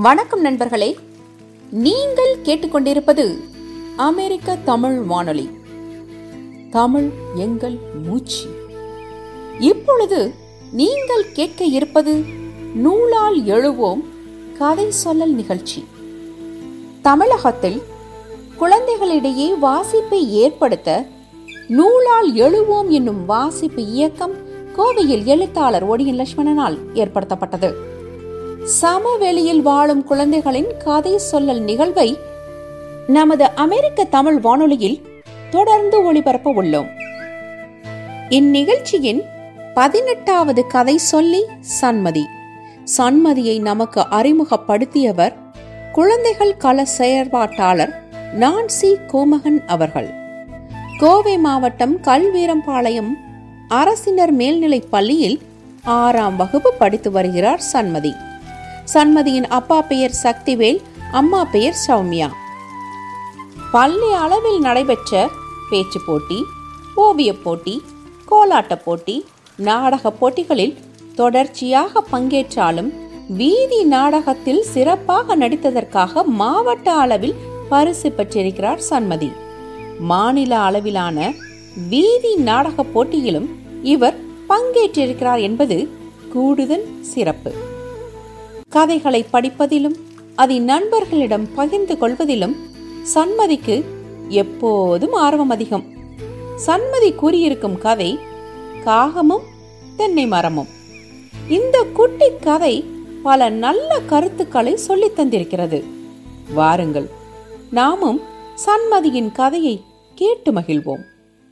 வணக்கம் நண்பர்களே நீங்கள் கேட்டுக்கொண்டிருப்பது அமெரிக்க தமிழ் வானொலி தமிழ் எங்கள் மூச்சு இப்பொழுது நீங்கள் கேட்க இருப்பது நூலால் எழுவோம் கதை சொல்லல் நிகழ்ச்சி தமிழகத்தில் குழந்தைகளிடையே வாசிப்பை ஏற்படுத்த நூலால் எழுவோம் என்னும் வாசிப்பு இயக்கம் கோவையில் எழுத்தாளர் ஒடியன் லட்சுமணனால் ஏற்படுத்தப்பட்டது சமவெளியில் வாழும் குழந்தைகளின் கதை சொல்லல் நிகழ்வை நமது அமெரிக்க தமிழ் வானொலியில் தொடர்ந்து ஒளிபரப்ப உள்ளோம் இந்நிகழ்ச்சியின் பதினெட்டாவது கதை சொல்லி சன்மதி சன்மதியை நமக்கு அறிமுகப்படுத்தியவர் குழந்தைகள் கள செயற்பாட்டாளர் நான்சி கோமகன் அவர்கள் கோவை மாவட்டம் கல்வீரம்பாளையம் அரசினர் மேல்நிலைப் பள்ளியில் ஆறாம் வகுப்பு படித்து வருகிறார் சன்மதி சன்மதியின் அப்பா பெயர் சக்திவேல் அம்மா பெயர் சௌமியா பள்ளி அளவில் நடைபெற்ற பேச்சு போட்டி ஓவியப் போட்டி கோலாட்டப் போட்டி நாடகப் போட்டிகளில் தொடர்ச்சியாக பங்கேற்றாலும் வீதி நாடகத்தில் சிறப்பாக நடித்ததற்காக மாவட்ட அளவில் பரிசு பெற்றிருக்கிறார் சன்மதி மாநில அளவிலான வீதி நாடகப் போட்டியிலும் இவர் பங்கேற்றிருக்கிறார் என்பது கூடுதல் சிறப்பு கதைகளை படிப்பதிலும் அதை நண்பர்களிடம் பகிர்ந்து கொள்வதிலும் சன்மதிக்கு எப்போதும் ஆர்வம் அதிகம் சன்மதி கூறியிருக்கும் கதை காகமும் தென்னை மரமும் இந்த குட்டி கதை பல நல்ல கருத்துக்களை சொல்லித் தந்திருக்கிறது வாருங்கள் நாமும் சன்மதியின் கதையை கேட்டு மகிழ்வோம்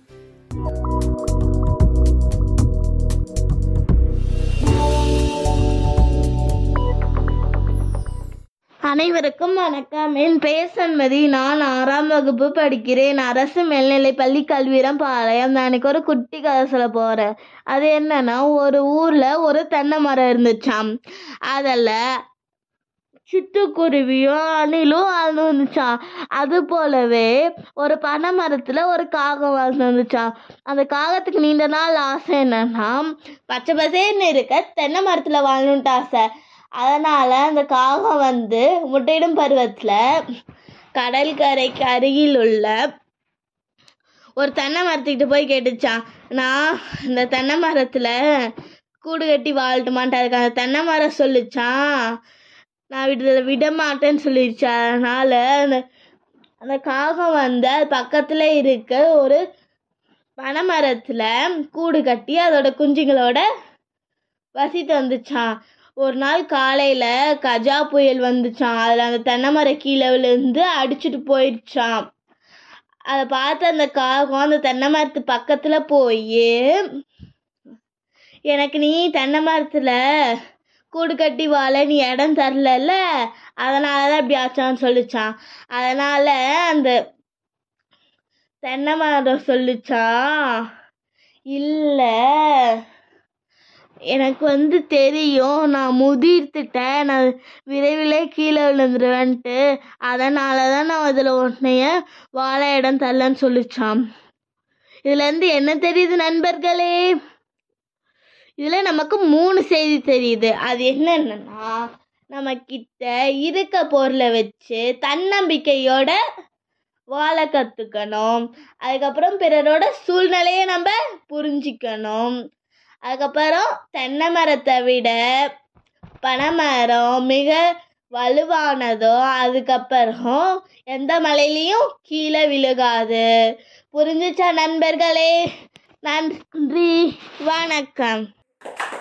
அனைவருக்கும் வணக்கம் என் பெயர் சண்மதி நான் ஆறாம் வகுப்பு படிக்கிறேன் அரசு மேல்நிலைப் பள்ளி கல்வீரம் பாளையம் நான் இன்னைக்கு ஒரு குட்டி கதை சொல்ல போறேன் அது என்னன்னா ஒரு ஊர்ல ஒரு தென்னை மரம் இருந்துச்சாம் அதில் சிட்டுக்குருவியும் அணிலும் வாழ்ந்து வந்துச்சாம் அது போலவே ஒரு பனை மரத்துல ஒரு காகம் வாழ்ந்து வந்துச்சாம் அந்த காகத்துக்கு நீண்ட நாள் ஆசை என்னன்னா பச்சை பசேன்னு இருக்க தென்னை மரத்துல வாழணுன்ட்டு ஆசை அதனால அந்த காகம் வந்து முட்டையிடும் பருவத்துல கடற்கரைக்கு அருகில் உள்ள ஒரு தென்னை மரத்துக்கிட்ட போய் கேட்டுச்சான் நான் இந்த தென்னை மரத்துல கூடு கட்டி வாழட்டுமான்ட்டு அதுக்கு அந்த தென்னை மரம் சொல்லிச்சான் நான் விட விட மாட்டேன்னு சொல்லிடுச்சு அதனால அந்த அந்த காகம் வந்து அது பக்கத்துல இருக்க ஒரு பனைமரத்துல கூடு கட்டி அதோட குஞ்சுங்களோட வசித்து வந்துச்சான் ஒரு நாள் காலையில கஜா புயல் வந்துச்சாம் அதுல அந்த தென்னை மரம் கீழே விழுந்து அடிச்சுட்டு போயிடுச்சாம் அதை பார்த்து அந்த காகம் அந்த தென்னை மரத்து பக்கத்துல போய் எனக்கு நீ தென்னை மரத்துல கூடு கட்டி வாழ நீ இடம் தரலல்ல அதனால தான் இப்படி ஆச்சான்னு சொல்லிச்சான் அதனால அந்த தென்னை மரம் சொல்லிச்சான் இல்லை எனக்கு வந்து தெரியும் நான் முதிர்த்துட்டேன் நான் விரைவிலே கீழே விழுந்துருவேன்ட்டு அதனால தான் நான் அதில் உன்னைய வாழ இடம் தரலன்னு சொல்லிச்சான் இதுலேருந்து என்ன தெரியுது நண்பர்களே இதில் நமக்கு மூணு செய்தி தெரியுது அது என்னென்னா நம்ம கிட்ட இருக்க பொருளை வச்சு தன்னம்பிக்கையோட வாழ கற்றுக்கணும் அதுக்கப்புறம் பிறரோட சூழ்நிலையை நம்ம புரிஞ்சிக்கணும் அதுக்கப்புறம் தென்னை மரத்தை விட பனைமரம் மிக வலுவானதோ அதுக்கப்புறம் எந்த மலையிலையும் கீழே விழுகாது புரிஞ்சுச்சா நண்பர்களே நன்றி வணக்கம்